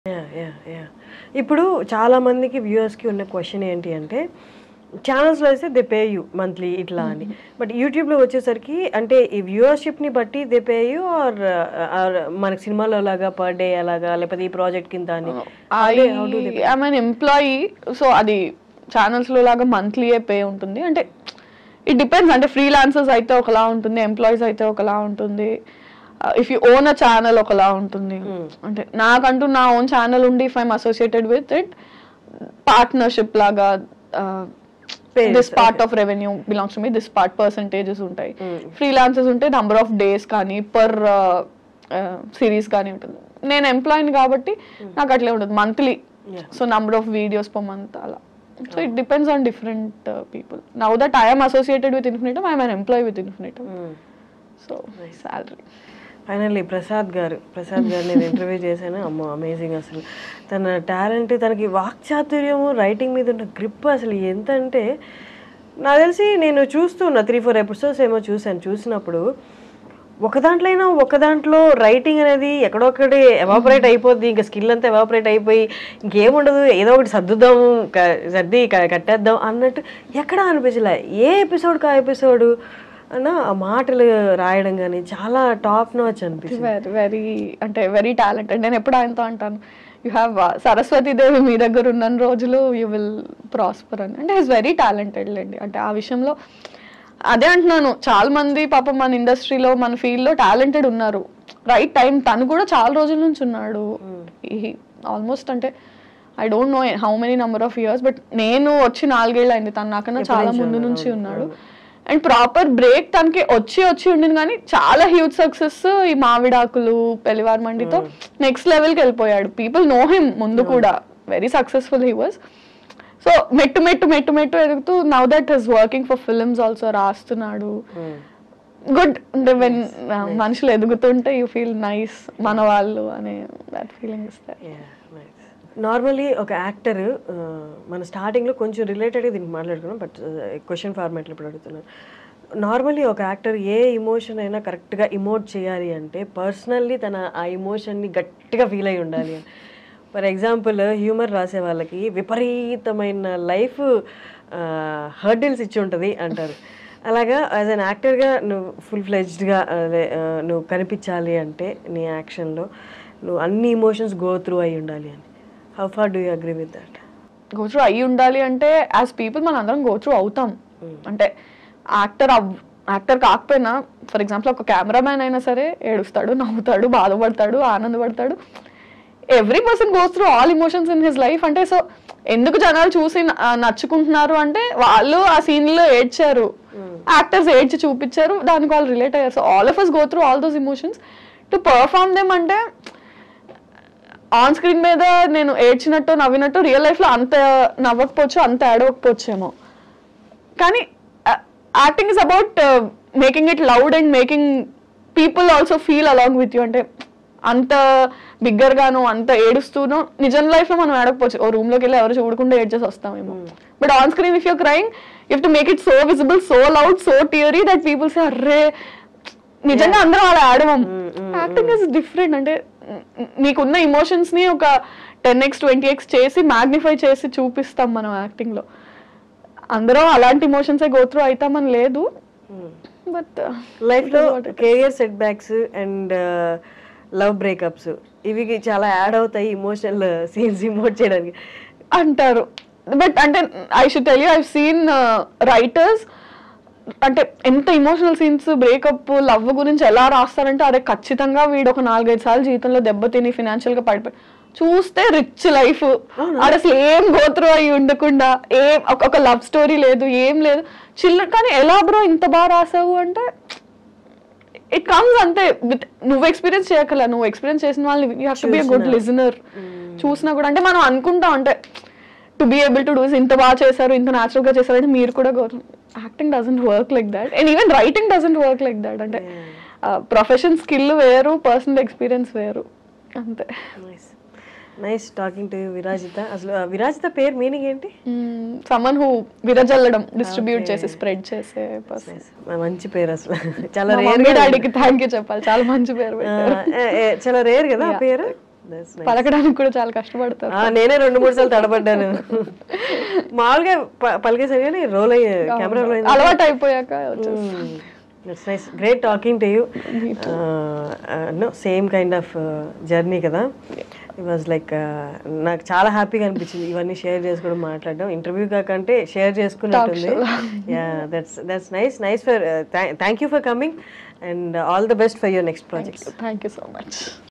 Yeah yeah yeah ఇప్పుడు చాలా మందికి వ్యూవర్స్కి ఉన్న క్వశ్చన్ ఏంటి అంటే ఛానల్స్లో అయితే దే పే యూ మంత్లీ ఇట్లా అని బట్ యూట్యూబ్లో వచ్చేసరికి అంటే ఈ వ్యూవర్షిప్ని బట్టి దే పే యూ ఆర్ మనకి సినిమాలో లాగా పర్ డే అలాగా లేకపోతే ఈ ప్రాజెక్ట్ కింద అని I I'm an employee so అది ఛానల్స్ లో లాగా మంత్లీ పే ఉంటుంది అంటే ఇట్ డిపెండ్స్ అంటే ఫ్రీలాన్సర్స్ అయితే ఒకలా ఉంటుంది ఎంప్లాయీస్ అయితే ఒకలా ఉంటుంది if you own a channel ఒకలా ఉంటుంది అంటే నాకంటూ నా ఓన్ ఛానల్ ఉండి if I'm associated with it partnership లాగా this part of revenue belongs to me this part percentages ఉంటాయి ఫ్రీలాన్సెస్ ఉంటే నంబర్ ఆఫ్ డేస్ కానీ పర్ సిరీస్ కానీ ఉంటుంది నేను ఎంప్లాయీని కాబట్టి నాకు అట్లే ఉంటుంది monthly so number of videos per month అలా so it depends on different people now that I'm associated with Infinitum I'm an employee with Infinitum so salary finally Prasad గారు ప్రసాద్ గారు నేను ఇంటర్వ్యూ చేశాను అమ్మో అమేజింగ్ అసలు తన టాలెంట్ తనకి వాక్చాతుర్యము రైటింగ్ మీద ఉన్న గ్రిప్ అసలు ఎంత అంటే నాకు తెలిసి నేను చూస్తున్నా త్రీ ఫోర్ ఎపిసోడ్స్ ఏమో చూశాను చూసినప్పుడు ఒక దాంట్లో అయినా ఒక దాంట్లో రైటింగ్ అనేది ఎక్కడొక్కడి ఎవాపరేట్ అయిపోద్ది ఇంకా స్కిల్ అంతా ఎవాపరేట్ అయిపోయి ఇంకేముండదు ఏదో ఒకటి సర్దుదాము క- సర్ది క- కట్టేద్దాం అన్నట్టు ఎక్కడా అనిపించలే ఏ ఎపిసోడ్కి ఆ ఎపిసోడ్ అన్న ఆ మాటలు రాయడం కానీ చాలా టాప్ నాచ్ అనిపించింది వెరీ వెరీ అంటే వెరీ టాలెంటెడ్ నేను ఎప్పుడు ఆయనతో అంటాను యూ హ్యావ్ సరస్వతి దేవి మీ దగ్గర ఉన్న రోజులు యూ విల్ ప్రాస్పర్ అని అంటే ఈస్ వెరీ టాలెంటెడ్ లేండి అంటే ఆ విషయంలో అదే అంటున్నాను చాలా మంది పాపం మన ఇండస్ట్రీలో మన field లో టాలెంటెడ్ ఉన్నారు రైట్ టైం తను కూడా చాలా రోజుల నుంచి ఉన్నాడు ఆల్మోస్ట్ అంటే I don't know how many number of years but నేను వచ్చి నాలుగేళ్ళు అయింది తను నాకన్నా చాలా ముందు నుంచి ఉన్నాడు అండ్ ప్రాపర్ బ్రేక్ తనకి వచ్చి వచ్చి ఉండింది కానీ చాలా హ్యూజ్ సక్సెస్ ఈ మావిడాకులు పెళ్లివారి మండితో నెక్స్ట్ లెవెల్కి వెళ్ళిపోయాడు పీపుల్ నో హిమ్ ముందు కూడా very successful he was so మెట్టు మెట్టు మెట్టు మెట్టు ఎదుగుతూ now that is working for films also రాస్తున్నాడు గుడ్ అంటే వెన్ మనుషులు ఎదుగుతుంటే యూ ఫీల్ నైస్ మన వాళ్ళు అనే దట్ ఫీలింగ్ ఇస్తారు నార్మలీ ఒక యాక్టర్ మన స్టార్టింగ్లో కొంచెం రిలేటెడ్గా దీనికి మాట్లాడుకున్నాం బట్ క్వశ్చన్ ఫార్మాట్లో ఇప్పుడు అడుగుతున్నాను నార్మలీ ఒక యాక్టర్ ఏ ఇమోషన్ అయినా కరెక్ట్గా ఇమోట్ చేయాలి అంటే పర్సనల్లీ తన ఆ ఇమోషన్ని గట్టిగా ఫీల్ అయి ఉండాలి అని ఫర్ ఎగ్జాంపుల్ హ్యూమర్ రాసే వాళ్ళకి విపరీతమైన లైఫ్ హర్డిల్స్ ఇచ్చి ఉంటుంది అంటారు అలాగా యాజ్ అన్ యాక్టర్గా నువ్వు ఫుల్ ఫ్లెజ్డ్గా అదే ఆ, నువ్వు కనిపించాలి అంటే నీ యాక్షన్లో నువ్వు అన్ని ఇమోషన్స్ గో త్రూ అయి ఉండాలి అని how far do you agree with that go through అయ్యి ఉండాలి అంటే యాజ్ పీపుల్ మనం అందరం గో త్రూ అవుతాం అంటే యాక్టర్ యాక్టర్ కాకపోయినా ఫర్ ఎగ్జాంపుల్ ఒక కెమెరామ్యాన్ అయినా సరే ఏడుస్తాడు నవ్వుతాడు బాధపడతాడు ఆనందపడతాడు every person goes through all emotions in his life అంటే సో ఎందుకు జనాలు చూసి న- ఆ, నచ్చుకుంటున్నారు అంటే వాళ్ళు ఆ సీన్ లో ఏడ్చారు యాక్టర్స్ ఏడ్చి చూపించారు దానికి వాళ్ళు రిలేట్ అయ్యారు so all of us go through all those emotions to perform them అంటే ఆన్ స్క్రీన్ మీద నేను ఏడ్చినట్టు నవ్వినట్టు రియల్ లైఫ్ లో అంత నవ్వకపోవచ్చు అంత ఏడవకపోవచ్చేమో కానీ acting is about making it loud and making people also feel along with you అంటే అంత బిగ్గర్ గాను అంత ఏడుస్తూనో నిజం లైఫ్ లో మనం ఏడకపోవచ్చు ఓ రూమ్ లోకి వెళ్ళి ఎవరు చూడకుండా ఏడ్చేసి వస్తామేమో but on screen if you crying you to make it so visible so loud so teary that people say అర్రే నిజంగా అందరం అలా ఆడవం యాక్టింగ్ ఇస్ డిఫరెంట్ అంటే మ్, నీకున్న ఇమోషన్స్ ని ఒక టెన్ ఎక్స్ ట్వంటీ ఎక్స్ చేసి మ్యాగ్నిఫై చేసి చూపిస్తాం మనం యాక్టింగ్ లో అందరం అలాంటి ఇమోషన్స్ గో త్రూ అవుతామని లేదు బట్ లైఫ్లో career setbacks and love breakups ఇవి చాలా యాడ్ అవుతాయి ఇమోషనల్ సీన్స్ ఇమోట్ చేయడానికి అంటారు బట్ అంటే I should tell you I seen writers అంటే ఎంత ఇమోషనల్ సీన్స్ బ్రేకప్ లవ్ గురించి ఎలా రాస్తారంటే అదే ఖచ్చితంగా వీడు ఒక నాలుగైదు సార్లు జీవితంలో దెబ్బతిని ఫినాన్షియల్ గా పడిపోయి చూస్తే రిచ్ లైఫ్ అది అసలు ఏం గోత్రు అయి ఉండకుండా ఏం ఒక- ఒక లవ్ స్టోరీ లేదు ఏం లేదు చిల్ల కానీ ఎలా బ్రో ఇంత బాగా రాసావు అంటే ఇట్ కమ్స్ అంతే with- నువ్వు ఎక్స్పీరియన్స్ చేయకల నువ్వు ఎక్స్పీరియన్స్ చేసిన వాళ్ళు you have to be good listener చూసినా కూడా అంటే మనం అనుకుంటాం అంటే to be able to do ఇంత బాగా చేశారు ఇంత న్యాచురల్ గా చేశారు అంటే మీరు కూడా acting doesn't work like that and even writing doesn't work like that అంటే ప్రొఫెషన్ స్కిల్ వేరు పర్సనల్ ఎక్స్పీరియన్స్ వేరు అంతే nice nice talking to Virajita అసలు ఆ విరాజిత పేరు మీనింగ్ ఏంటి సమ్మన్ హూ విరజల్లడం డిస్ట్రిబ్యూట్ చేసి స్ప్రెడ్ చేసే పర్సన్ Nice. మంచి పేరు అసలు చాలా రేర్ డాడీకి థ్యాంక్ యూ చెప్పాలి చాలా మంచి పేరు పెట్టారు చాలా రేర్ కదా ఆ పేరు That's పలకడానికి కూడా చాలా కష్టపడతారు ఆ, నేనే రెండు మూడు సార్లు తడబడ్డాను మామూలుగా ప- పలికేసాను కానీ రోల్ అయ్యే కెమెరా రోల్ అయింది అలవాటు అయిపోయాక వచ్చేసి it's nice great talking to you know same kind of journey కదా ఇట్ వాజ్ లైక్ నాకు చాలా హ్యాపీగా అనిపించింది ఇవన్నీ షేర్ చేసుకోవడం మాట్లాడడం ఇంటర్వ్యూ కాకంటే షేర్ చేసుకున్నట్టుంది yeah that's that's nice nice for thank you for coming and all the best for your next projects thank you so much